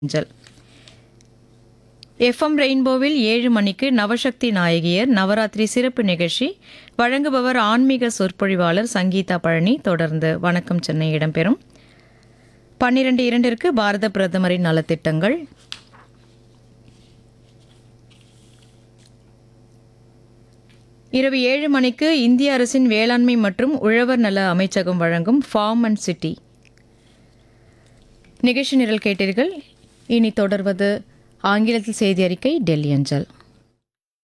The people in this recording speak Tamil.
அஞ்சல் எஃப்எம் ரெயின்போவில் ஏழு மணிக்கு நவசக்தி நாயகியர் நவராத்திரி சிறப்பு நிகழ்ச்சி வழங்குபவர் ஆன்மீக சொற்பொழிவாளர் சங்கீதா பழனி தொடர்ந்து வணக்கம் சென்னை இடம்பெறும் பன்னிரண்டு இரண்டிற்கு பாரத பிரதமரின் நலத்திட்டங்கள் இரவு ஏழு மணிக்கு இந்திய அரசின் வேளாண்மை மற்றும் உழவர் நல அமைச்சகம் வழங்கும் ஃபார்ம் அண்ட் சிட்டி நிகழ்ச்சி நிரல் கேட்டீர்கள் இனி தொடர்வது ஆங்கிலத்தில் செய்தி அறிக்கை டெல்லி அஞ்சல்